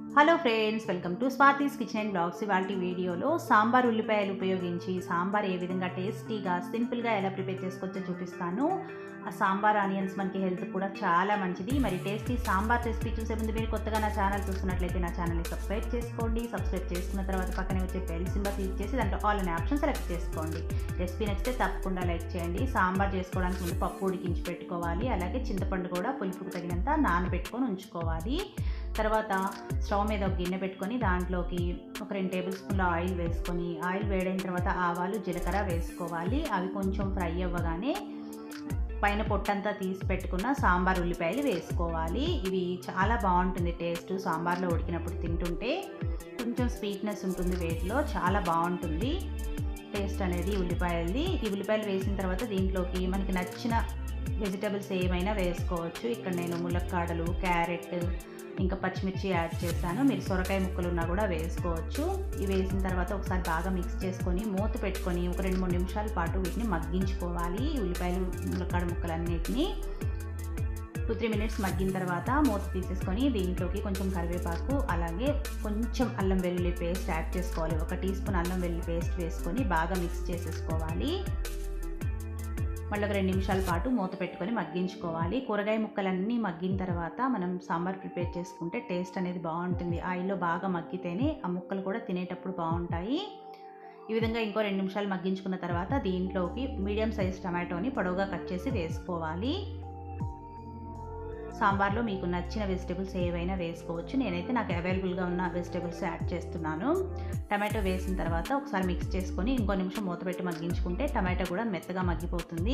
hello friends welcome to స్వాతీస్ kitchen and blogs ఇవాళ వీడియోలో సాంబార్ ఉల్లిపాయలు ఉపయోగించి సాంబార్ ఏ విధంగా టేస్టీగా సింపుల్గా ఎలా ప్రిపేర్ చేసుకోవచ్చో చూపిస్తాను ఆ సాంబార్ ఆనియన్స్ మనకి హెల్త్ కూడా చాలా మంచిది మరి టేస్టీ సాంబార్ రెసిపీ చూసే ముందు మీరు కొత్తగా నా ఛానల్ చూస్తున్నట్లయితే నా ఛానల్ని సబ్స్క్రైబ్ చేసుకోండి సబ్స్క్రైబ్ చేసుకున్న తర్వాత పక్కనే వచ్చే బెల్ సింబల్ క్లిక్ చేసి దాంట్లో ఆల్ అనే ఆప్షన్ సెలెక్ట్ చేసుకోండి రెసిపీ నచ్చితే తప్పకుండా లైక్ చేయండి సాంబార్ చేసుకోవడానికి ముందు పప్పు ఉడికించి పెట్టుకోవాలి అలాగే చింతపండు కూడా పులుపుకు తగినంత నానబెట్టుకొని ఉంచుకోవాలి తర్వాత స్టవ్ మీద ఒక గిన్నె పెట్టుకొని దాంట్లోకి ఒక రెండు టేబుల్ స్పూన్ల ఆయిల్ వేసుకొని ఆయిల్ వేడైన తర్వాత ఆవాలు జీలకర్ర వేసుకోవాలి అవి కొంచెం ఫ్రై అవ్వగానే పైన పొట్టంతా తీసి పెట్టుకున్న సాంబార్ ఉల్లిపాయలు వేసుకోవాలి ఇవి చాలా బాగుంటుంది టేస్ట్ సాంబార్లో ఉడికినప్పుడు తింటుంటే కొంచెం స్వీట్నెస్ ఉంటుంది వేటిలో చాలా బాగుంటుంది టేస్ట్ అనేది ఉల్లిపాయలది ఈ ఉల్లిపాయలు వేసిన తర్వాత దీంట్లోకి మనకి నచ్చిన వెజిటబుల్స్ ఏమైనా వేసుకోవచ్చు ఇక్కడ నేను ములక్కాడలు క్యారెట్ ఇంకా పచ్చిమిర్చి యాడ్ చేశాను మీరు సొరకాయ ముక్కలు ఉన్నా కూడా వేసుకోవచ్చు ఇవి వేసిన తర్వాత ఒకసారి బాగా మిక్స్ చేసుకొని మూత పెట్టుకొని ఒక రెండు మూడు నిమిషాల పాటు వీటిని మగ్గించుకోవాలి ఉల్లిపాయలు ములక్కాడ ముక్కలన్నిటిని టూ త్రీ మినిట్స్ మగ్గిన తర్వాత మూత తీసేసుకొని దీంట్లోకి కొంచెం కరివేపాకు అలాగే కొంచెం అల్లం వెల్లుల్లి పేస్ట్ యాడ్ చేసుకోవాలి ఒక టీ స్పూన్ అల్లం వెల్లుల్లి పేస్ట్ వేసుకొని బాగా మిక్స్ చేసేసుకోవాలి మళ్ళీ ఒక రెండు నిమిషాల పాటు మూత పెట్టుకొని మగ్గించుకోవాలి కూరగాయ ముక్కలన్నీ మగ్గిన తర్వాత మనం సాంబార్ ప్రిపేర్ చేసుకుంటే టేస్ట్ అనేది బాగుంటుంది ఆయిల్లో బాగా మగ్గితేనే ఆ ముక్కలు కూడా తినేటప్పుడు బాగుంటాయి ఈ విధంగా ఇంకో రెండు నిమిషాలు మగ్గించుకున్న తర్వాత దీంట్లోకి మీడియం సైజ్ టమాటోని పొడవుగా కట్ చేసి వేసుకోవాలి సాంబార్లో మీకు నచ్చిన వెజిటేబుల్స్ ఏవైనా వేసుకోవచ్చు నేనైతే నాకు అవైలబుల్గా ఉన్న వెజిటేబుల్స్ యాడ్ చేస్తున్నాను టమాటో వేసిన తర్వాత ఒకసారి మిక్స్ చేసుకొని ఇంకో నిమిషం మూత పెట్టి మగ్గించుకుంటే టమాటో కూడా మెత్తగా మగ్గిపోతుంది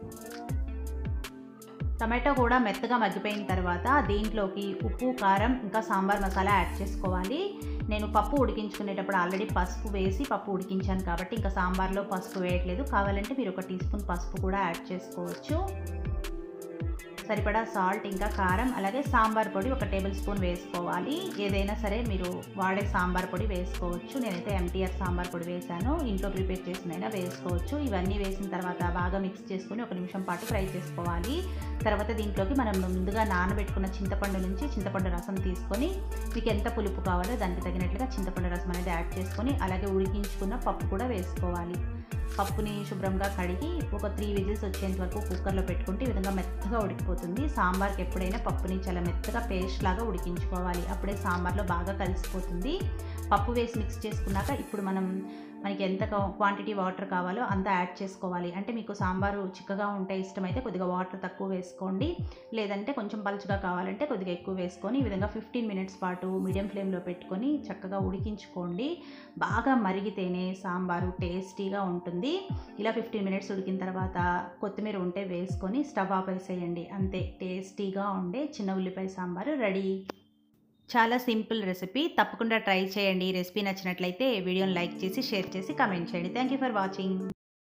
టమాటో కూడా మెత్తగా మగ్గిపోయిన తర్వాత దీంట్లోకి ఉప్పు కారం ఇంకా సాంబార్ మసాలా యాడ్ చేసుకోవాలి నేను పప్పు ఉడికించుకునేటప్పుడు ఆల్రెడీ పసుపు వేసి పప్పు ఉడికించాను కాబట్టి ఇంకా సాంబార్లో పసుపు వేయట్లేదు కావాలంటే మీరు ఒక టీ స్పూన్ పసుపు కూడా యాడ్ చేసుకోవచ్చు సరిపడా సాల్ట్ ఇంకా కారం అలాగే సాంబార్ పొడి ఒక టేబుల్ స్పూన్ వేసుకోవాలి ఏదైనా సరే మీరు వాడే సాంబార్ పొడి వేసుకోవచ్చు నేనైతే ఎంటీఆర్ సాంబార్ పొడి వేసాను ఇంట్లో ప్రిపేర్ చేసినైనా వేసుకోవచ్చు ఇవన్నీ వేసిన తర్వాత బాగా మిక్స్ చేసుకుని ఒక నిమిషం పాటు ఫ్రై చేసుకోవాలి తర్వాత దీంట్లోకి మనం ముందుగా నానబెట్టుకున్న చింతపండు నుంచి చింతపండు రసం తీసుకొని మీకు ఎంత పులుపు కావాలో దానికి తగినట్లుగా చింతపండు రసం అనేది యాడ్ చేసుకొని అలాగే ఉడికించుకున్న పప్పు కూడా వేసుకోవాలి పప్పుని శుభ్రంగా కడిగి ఒక త్రీ విజిల్స్ వచ్చేంత వరకు కుక్కర్లో పెట్టుకుంటే ఈ విధంగా మెత్తగా ఉడికిపోతుంది సాంబార్కి ఎప్పుడైనా పప్పుని చాలా మెత్తగా పేస్ట్ లాగా ఉడికించుకోవాలి అప్పుడే సాంబార్లో బాగా కలిసిపోతుంది పప్పు వేసి మిక్స్ చేసుకున్నాక ఇప్పుడు మనం మనకి ఎంత క్వాంటిటీ వాటర్ కావాలో అంత యాడ్ చేసుకోవాలి అంటే మీకు సాంబారు చిక్కగా ఉంటే ఇష్టమైతే కొద్దిగా వాటర్ తక్కువ వేసుకోండి లేదంటే కొంచెం పలుచగా కావాలంటే కొద్దిగా ఎక్కువ వేసుకొని ఈ విధంగా ఫిఫ్టీన్ మినిట్స్ పాటు మీడియం ఫ్లేమ్లో పెట్టుకొని చక్కగా ఉడికించుకోండి బాగా మరిగితేనే సాంబారు టేస్టీగా ఉంటుంది ఇలా ఫిఫ్టీన్ మినిట్స్ ఉడికిన తర్వాత కొత్తిమీర ఉంటే వేసుకొని స్టవ్ ఆపేసేయండి అంతే టేస్టీగా ఉండే చిన్న ఉల్లిపాయ సాంబారు రెడీ చాలా సింపుల్ రెసిపీ తప్పకుండా ట్రై చేయండి రెసిపీ నచ్చినట్లయితే వీడియోని లైక్ చేసి షేర్ చేసి కామెంట్ చేయండి థ్యాంక్ యూ ఫర్ వాచింగ్